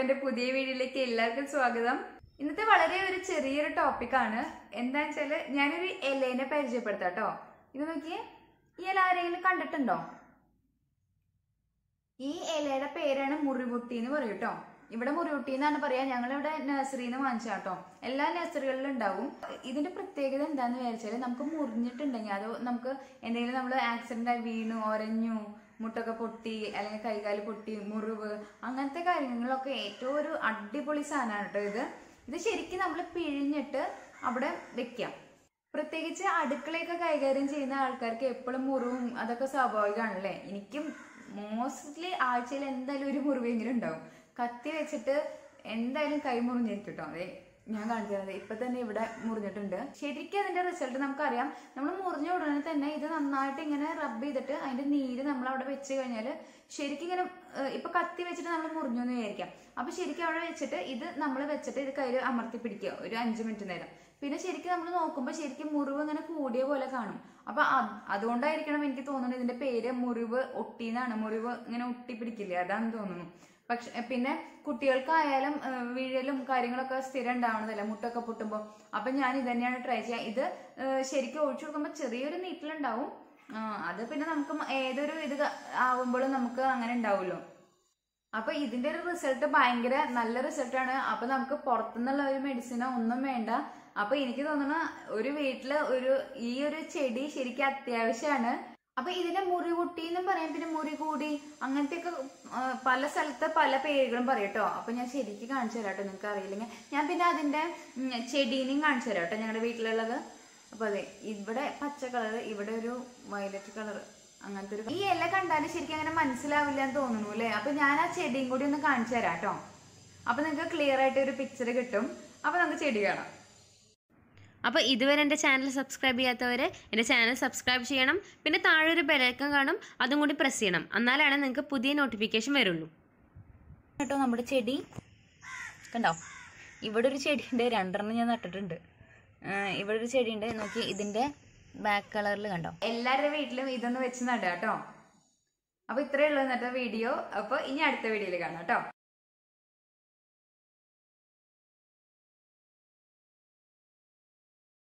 എന്റെ പുതിയ വീഡിയോയിലേക്ക് എല്ലാവർക്കും സ്വാഗതം ഇന്നത്തെ വളരെ ഒരു ചെറിയൊരു ടോപ്പിക്കാണ് എന്താന്ന് വെച്ചാല് ഞാനൊരു ഇലേനെ പരിചയപ്പെടുത്താം കേട്ടോ ഇത് നോക്കിയേ ഈ ഇല ആരെങ്കിലും കണ്ടിട്ടുണ്ടോ ഈ ഇലയുടെ പേരാണ് മുറിവുട്ടി എന്ന് പറയും കേട്ടോ ഇവിടെ മുറിവുട്ടി എന്നാണ് പറയാ ഞങ്ങളിവിടെ നഴ്സറിന്ന് വാങ്ങിച്ചാട്ടോ എല്ലാ നഴ്സറികളിലും ഉണ്ടാവും ഇതിന്റെ പ്രത്യേകത എന്താന്ന് വിചാരിച്ചാല് നമുക്ക് മുറിഞ്ഞിട്ടുണ്ടെങ്കിൽ അത് നമുക്ക് എന്തെങ്കിലും നമ്മൾ ആക്സിഡന്റ് ആയി വീണു ഒരഞ്ഞു മുട്ടൊക്കെ പൊട്ടി അല്ലെങ്കിൽ കൈകാല് പൊട്ടി മുറിവ് അങ്ങനത്തെ കാര്യങ്ങളൊക്കെ ഏറ്റവും ഒരു അടിപൊളി സാധനമാണ് കേട്ടോ ഇത് ഇത് ശരിക്കും നമ്മൾ പിഴിഞ്ഞിട്ട് അവിടെ വെക്കാം പ്രത്യേകിച്ച് അടുക്കളയൊക്കെ കൈകാര്യം ചെയ്യുന്ന ആൾക്കാർക്ക് എപ്പോഴും മുറിവും അതൊക്കെ സ്വാഭാവികമാണല്ലേ എനിക്കും മോസ്റ്റ്ലി ആഴ്ചയിൽ എന്തായാലും ഒരു മുറിവെങ്കിലും ഉണ്ടാവും കത്തി വെച്ചിട്ട് എന്തായാലും കൈ മുറിഞ്ഞിരിക്കും കേട്ടോ അതെ ഞാൻ കാണിച്ചു തരാം ഇപ്പൊ തന്നെ ഇവിടെ മുറിഞ്ഞിട്ടുണ്ട് ശരിക്കും അതിന്റെ റിസൾട്ട് നമുക്കറിയാം നമ്മൾ മുറിഞ്ഞ ഉടനെ തന്നെ ഇത് നന്നായിട്ട് ഇങ്ങനെ റബ്ബ് ചെയ്തിട്ട് അതിന്റെ നീര് നമ്മൾ അവിടെ വെച്ച് കഴിഞ്ഞാൽ ശരിക്കും ഇങ്ങനെ ഏഹ്, ഇപ്പൊ കത്തി വെച്ചിട്ട് നമ്മൾ മുറിഞ്ഞു എന്ന് വിചാരിക്കാം അപ്പൊ ശരിക്കും അവിടെ വെച്ചിട്ട് ഇത് നമ്മൾ വെച്ചിട്ട് ഇത് കയ്യിൽ അമർത്തി പിടിക്കുക ഒരു അഞ്ചു മിനിറ്റ് നേരം പിന്നെ ശരിക്കും നമ്മൾ നോക്കുമ്പോൾ ശരിക്കും മുറിവ് ഇങ്ങനെ കൂടിയ പോലെ കാണും അപ്പൊ അത് അതുകൊണ്ടായിരിക്കണം എനിക്ക് തോന്നുന്നത് ഇതിന്റെ പേര് മുറിവ് ഒട്ടിന്നാണ് മുറിവ് ഇങ്ങനെ ഒട്ടി പിടിക്കില്ലേ അതാന്ന് തോന്നുന്നു പക്ഷെ പിന്നെ കുട്ടികൾക്കായാലും ഏഹ്, വീഴലും കാര്യങ്ങളൊക്കെ സ്ഥിരം ഉണ്ടാവണതല്ല മുട്ടൊക്കെ പൊട്ടുമ്പോൾ അപ്പൊ ഞാൻ ഇത് തന്നെയാണ് ട്രൈ ചെയ്യുക ഇത് ഏഹ്, ശരിക്കും ഒഴിച്ചു കൊടുക്കുമ്പോൾ ചെറിയൊരു നീറ്റിലുണ്ടാവും ആ, അത് പിന്നെ നമുക്ക് ഏതൊരു ഇത് ആവുമ്പോഴും നമുക്ക് അങ്ങനെ ഉണ്ടാവുമല്ലോ അപ്പൊ ഇതിന്റെ ഒരു റിസൾട്ട് ഭയങ്കര നല്ല റിസൾട്ടാണ് അപ്പൊ നമുക്ക് പുറത്തുനിന്നുള്ള ഒരു മെഡിസിനോ ഒന്നും വേണ്ട അപ്പൊ എനിക്ക് തോന്നുന്നു ഒരു വീട്ടില് ഒരു ഈ ഒരു ചെടി ശരിക്കും അത്യാവശ്യമാണ് അപ്പൊ ഇതിന്റെ മുറി കുട്ടി എന്നും പറയാം പിന്നെ മുറി കൂടി അങ്ങനത്തെയൊക്കെ ആ, പല സ്ഥലത്ത് പല പേരുകളും പറയട്ടോ അപ്പൊ ഞാൻ ശരിക്കും കാണിച്ചു തരാം കേട്ടോ നിങ്ങൾക്ക് അറിയില്ലെങ്കിൽ ഞാൻ പിന്നെ അതിന്റെ ഉം, ചെടീനെയും കാണിച്ചു തരാം കേട്ടോ ഞങ്ങളുടെ വീട്ടിലുള്ളത് അപ്പൊ അതെ ഇവിടെ പച്ച കളർ ഇവിടെ ഒരു വയലറ്റ് കളർ അങ്ങനത്തെ ഒരു ഈ ഇല കണ്ടാലും ശരിക്കും അങ്ങനെ മനസ്സിലാവില്ല എന്ന് തോന്നുന്നു അല്ലേ അപ്പൊ ഞാൻ ആ ചെടിയും കൂടി ഒന്ന് കാണിച്ചു തരാം കേട്ടോ അപ്പൊ നിങ്ങൾക്ക് ക്ലിയർ ആയിട്ട് ഒരു പിക്ചർ കിട്ടും അപ്പൊ നമുക്ക് ചെടി കാണാം അപ്പോൾ ഇതുവരെ എൻ്റെ ചാനൽ സബ്സ്ക്രൈബ് ചെയ്യാത്തവർ എൻ്റെ ചാനൽ സബ്സ്ക്രൈബ് ചെയ്യണം പിന്നെ താഴെ ഒരു ബെലൈക്കൺ കാണും അതും കൂടി പ്രസ് ചെയ്യണം എന്നാലാണ് നിങ്ങൾക്ക് പുതിയ നോട്ടിഫിക്കേഷൻ വരുള്ളൂ കേട്ടോ നമ്മുടെ ചെടി കണ്ടോ ഇവിടെ ഒരു ചെടിയുണ്ട് രണ്ടെണ്ണം ഞാൻ നട്ടിട്ടുണ്ട് ആ, ഇവിടെ ഒരു ചെടിയുണ്ട് നോക്കി ഇതിന്റെ ബാക്ക് കളറിൽ കണ്ടോ എല്ലാവരുടെ വീട്ടിലും ഇതൊന്ന് വെച്ച് നടാം കേട്ടോ അപ്പൊ ഇത്രയേ ഉള്ളൂ ഇന്നത്തെ വീഡിയോ അപ്പൊ ഇനി അടുത്ത വീഡിയോയിൽ കാണാം കേട്ടോ